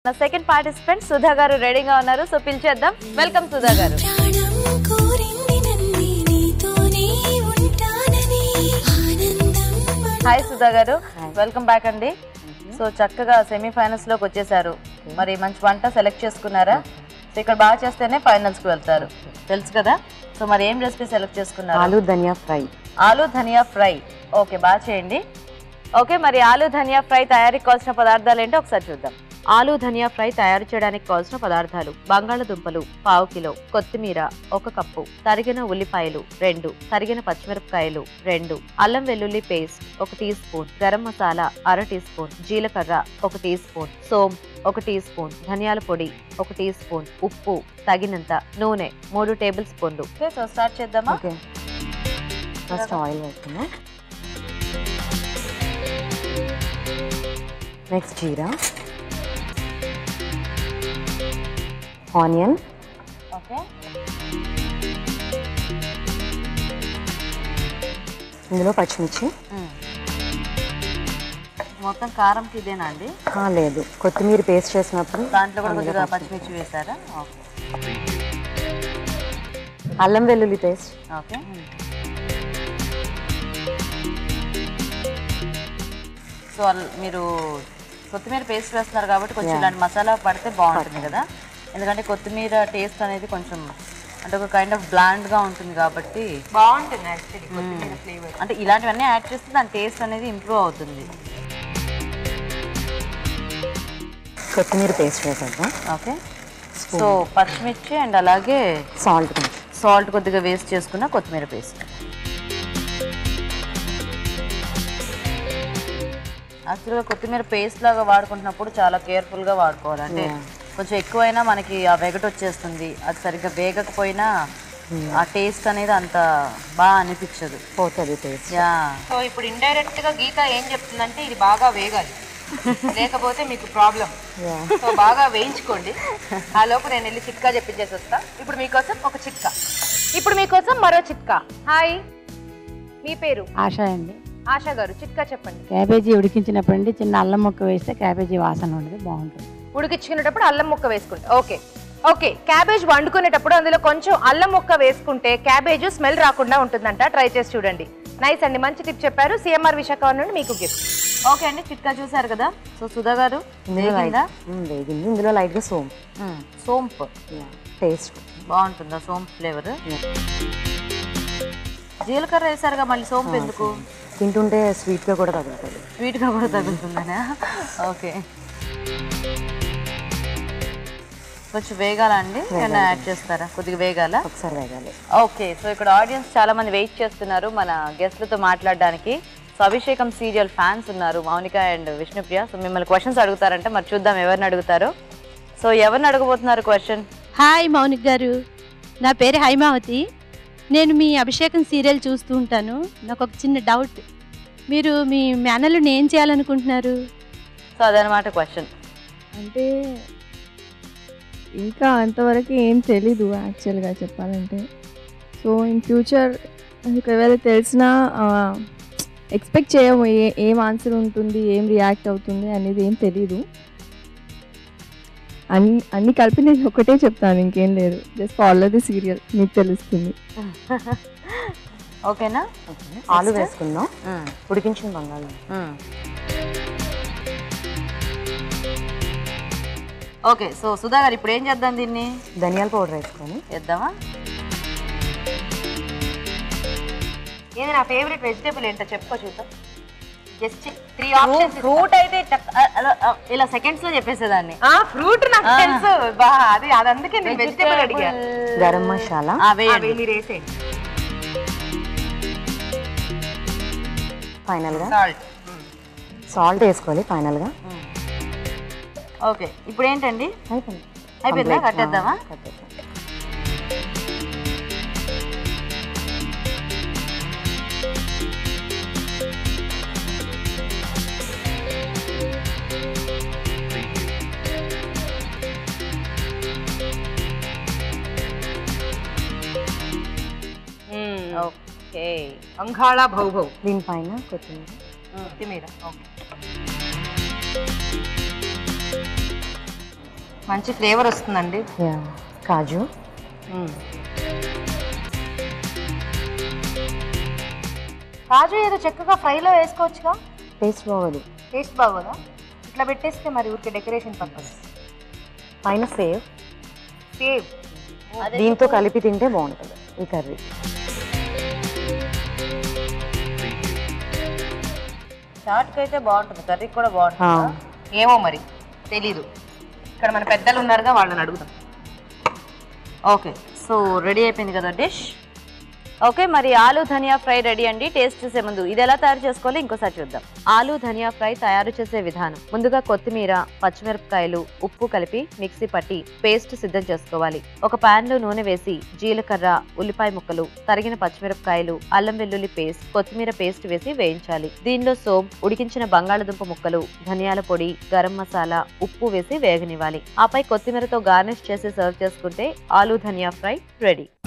నా second participant Sudha గారు రెడీగా ఉన్నారు సో పిలిచేద్దాం వెల్కమ్ సుధా గారు ప్రాణం కోరింది నన్ను నీతోనే ఉంటానని ఆనందం హాయ్ సుధా గారు వెల్కమ్ బ్యాక్ అండి సో చక్కగా సెమీఫైనల్స్ లోకి వచ్చేసారు మరి మంచి వంట సెలెక్ట్ చేసుకున్నారా సో ఇక్కడ బాగా చేస్తేనే ఫైనల్స్ కి వెళ్తారు తెలుసు కదా సో మరి ఏం రెసిపీ సెలెక్ట్ చేసుకున్నారు ఆలు ధనియా ఫ్రై ఆలు ధనియా ఫ్రై ఓకే బాగా చేయండి ఓకే మరి ఆలు ధనియా ఫ్రై తయారీకి కావాల్సిన పదార్థాలు ఏంటో ఒకసారి చూద్దాం ఆలు ధనియా ఫ్రై తయారు చేయడానికి కావాల్సిన పదార్థాలు బంగాళదుంపలు పావు కిలో కొత్తిమీర ఒక కప్పు తరిగిన ఉల్లిపాయలు రెండు తరిగిన పచ్చిమిరపకాయలు రెండు అల్లం వెల్లుల్లి పేస్ట్ ఒక టీ స్పూన్ గరం మసాలా అర టీ స్పూన్ జీలకర్ర ఒక టీ స్పూన్ సోమ్ ఒక టీ స్పూన్ ధనియాల పొడి ఒక టీ స్పూన్ ఉప్పు తగినంత నూనె మూడు టేబుల్ స్పూన్లు ఓకే సో స్టార్ట్ చేద్దామా ఓకే ఫస్ట్ ఆయిల్ వేసుకున్నా నెక్స్ట్ జీరా ఆనియన్ ఓకే ఇందులో పచ్చిమిర్చి మొత్తం కారంకి ఇదేనా అండి ఆ, లేదు కొత్తిమీర పేస్ట్ చేసినప్పుడు దాంట్లో కూడా అందులో కొద్దిగా పచ్చిమిర్చి. పచ్చిమిర్చి వేసారా ఓకే అల్లం వెల్లుల్లి పేస్ట్ ఓకే సో అల్- మీరు కొత్తిమీర పేస్ట్ వేస్తున్నారు కాబట్టి కొంచెం Yeah. ఇలాంటి మసాలా పడితే బాగుంటుంది కదా ఎందుకంటే కొత్తిమీర టేస్ట్ అనేది కొంచెం అంటే ఒక కైండ్ ఆఫ్ బ్లాండ్గా ఉంటుంది కాబట్టి బాగుంటుంది యాక్చువల్లీ కొత్తిమీర ఫ్లేవర్ అంటే ఇలాంటివన్నీ యాడ్ చేస్తే దాని టేస్ట్ అనేది ఇంప్రూవ్ అవుతుంది కొత్తిమీర పేస్ట్ వేసేద్దాం ఓకే సో పచ్చిమిర్చి అండ్ అలాగే సాల్ట్ కొంచెం సాల్ట్ కొద్దిగా వేస్ట్ చేసుకున్న కొత్తిమీర పేస్ట్ యాక్చువల్గా కొత్తిమీర పేస్ట్ లాగా వాడుకుంటున్నప్పుడు చాలా కేర్ఫుల్గా వాడుకోవాలి అంటే Yeah. కొంచెం ఎక్కువైనా మనకి ఆ వెగట్ వచ్చేస్తుంది అది సరిగ్గా వేగకపోయినా ఆ టేస్ట్ అనేది అంత బాగా అనిపించదు పోతుంది టేస్ట్ యా సో ఇప్పుడు ఇండైరెక్ట్ గా గీత ఏం చెప్తుందంటే ఇది బాగా వేగాలి లేకపోతే మీకు ప్రాబ్లం సో బాగా వేయించుకోండి ఆ లోపు నేను వెళ్ళి చిట్కా చెప్పించేసి వస్తా ఇప్పుడు మీకోసం ఒక చిట్కా ఇప్పుడు మీకోసం మరో చిట్కా హాయ్ మీ పేరు ఆశ అండి ఆశా గారు చిట్కా చెప్పండి క్యాబేజీ ఉడికించినప్పుడు అండి చిన్న అల్లం ముక్క వేస్తే క్యాబేజీ వాసన ఉండదు బాగుంటుంది ఉడికించుకునేటప్పుడు అల్లం ముక్క వేసుకుంటే ఓకే ఓకే క్యాబేజ్ వండుకునేటప్పుడు అందులో కొంచెం అల్లం ముక్క వేసుకుంటే క్యాబేజ్ స్మెల్ రాకుండా ఉంటుందంట ట్రై చేసి చూడండి నైస్ అండి మంచి టిప్ చెప్పారు సిఎంఆర్ విశాఖ నుండి మీకు గిఫ్ట్ ఓకే అండి చిట్కా చూసారు కదా సో సుధా గారు ఇందులో వేగిందా లైట్ వేగింది ఇందులో లైట్గా సోమ్ మ్మ్. సోంపు టేస్ట్ బాగుంటుందా సోంపు ఫ్లేవర్ జీలకర్ర వేసారుగా మళ్ళీ సోంపు ఎందుకు తింటుంటే స్వీట్గా కూడా తగులుతుంది స్వీట్గా కూడా తగులుతుందనా ఓకే కొంచెం వేగాల అండి ఏమైనా యాడ్ చేస్తారా కొద్దిగా వేగాల ఒకసారి వేగాలి ఓకే సో ఇక్కడ ఆడియన్స్ చాలా మంది వెయిట్ చేస్తున్నారు మన గెస్ట్లతో మాట్లాడడానికి సో అభిషేకం సీరియల్ ఫ్యాన్స్ ఉన్నారు మౌనిక అండ్ విష్ణుప్రియ సో మిమ్మల్ని క్వశ్చన్స్ అడుగుతారంటే మరి చూద్దాం ఎవరిని అడుగుతారో సో ఎవరిని అడగబోతున్నారు క్వశ్చన్ హాయ్ మౌనిక్ గారు నా పేరు హైమావతి నేను మీ అభిషేకం సీరియల్ చూస్తూ ఉంటాను నాకు ఒక చిన్న డౌట్ మీరు మీ మేనల్ని ఏం చేయాలనుకుంటున్నారు సో అదనమాట క్వశ్చన్ అంటే ఇంకా అంతవరకు ఏం తెలీదు యాక్చువల్గా చెప్పాలంటే సో ఇన్ ఫ్యూచర్ ఒకవేళ తెలిసినా ఎక్స్పెక్ట్ చేయము ఏ ఏం ఆన్సర్ ఉంటుంది ఏం రియాక్ట్ అవుతుంది అనేది ఏం తెలీదు అన్ని అన్ని కలిపి నేను ఒకటే చెప్తాను ఇంకేం లేదు జస్ట్ ఫాలో ది సీరియల్ మీకు తెలుస్తుంది ఓకేనా ఆలు వేసుకుందాం ఉడికించిన బంగాళం ఓకే సో సుధా గారు ఇప్పుడు ఏం చేద్దాం దీన్ని ధనియాల పౌడర్ వేసుకొని చేద్దామా ఏది నా ఫేవరెట్ వెజిటేబుల్ ఏంటో చెప్పుకో చూద్దాం జస్ట్ త్రీ ఆప్షన్స్ ఫ్రూట్ అయితే టక్- అ- అలా, అ, ఇలా సెకండ్స్ లో చెప్పేసేదాన్ని ఆ ఫ్రూట్ నాకు తెలుసు బా అది అది అందుకే నేను వెజిటేబుల్ అడిగా గరం మసాలా ఆ, అవి వేయండి మీరు వేసేయండి ఫైనల్గా సాల్ట్ సాల్ట్ వేసుకోవాలి ఫైనల్గా ఓకే ఇప్పుడు ఏంటండి అయిపోయింది అయిపోయిందా? Complete. కట్టేద్దామా? ఆ, కట్టేద్దాం. ఓకే అంగాళ భౌభౌ దీనిపైన కొత్తిమీర కొత్తిమీర ఓకే మంచి ఫ్లేవర్ వస్తుందండి యా కాజు మ్మ్. కాజు ఏదో చక్కగా ఫ్రైలో వేసుకోవచ్చుగా టేస్ట్ బాగోదు టేస్ట్ బాగోదా ఇట్లా పెట్టేస్తే మరి ఊరికే డెకరేషన్ పర్పస్ పైన సేవ్ సేవ్ దీంతో కలిపి తింటే బాగుంటుంది ఈ కర్రీ చాట్కి అయితే బాగుంటుంది కర్రీ కూడా బాగుంటుంది ఏమో మరి తెలీదు ఇక్కడ మన పెద్దలు ఉన్నారుగా వాళ్ళని అడుగుదాం ఓకే సో రెడీ అయిపోయింది కదా డిష్ ఓకే మరి ఆలు ధనియా ఫ్రై రెడీ అండి టేస్ట్ చేసే ముందు ఇది ఎలా తయారు చేసుకోవాలి ఇంకోసారి చూద్దాం ఆలు ధనియా ఫ్రై తయారు చేసే విధానం ముందుగా కొత్తిమీర పచ్చిమిరపకాయలు ఉప్పు కలిపి మిక్సీ పట్టి పేస్ట్ సిద్ధం చేసుకోవాలి ఒక పాన్ లో నూనె వేసి జీలకర్ర ఉల్లిపాయ ముక్కలు తరిగిన పచ్చిమిరపకాయలు అల్లం వెల్లుల్లి పేస్ట్ కొత్తిమీర పేస్ట్ వేసి వేయించాలి దీనిలో సోం ఉడికించిన బంగాళదుంప ముక్కలు ధనియాల పొడి గరం మసాలా ఉప్పు వేసి వేగనివ్వాలి ఆపై కొత్తిమీరతో గార్నిష్ చేసి సర్వ్ చేసుకుంటే ఆలు ధనియా ఫ్రై రెడీ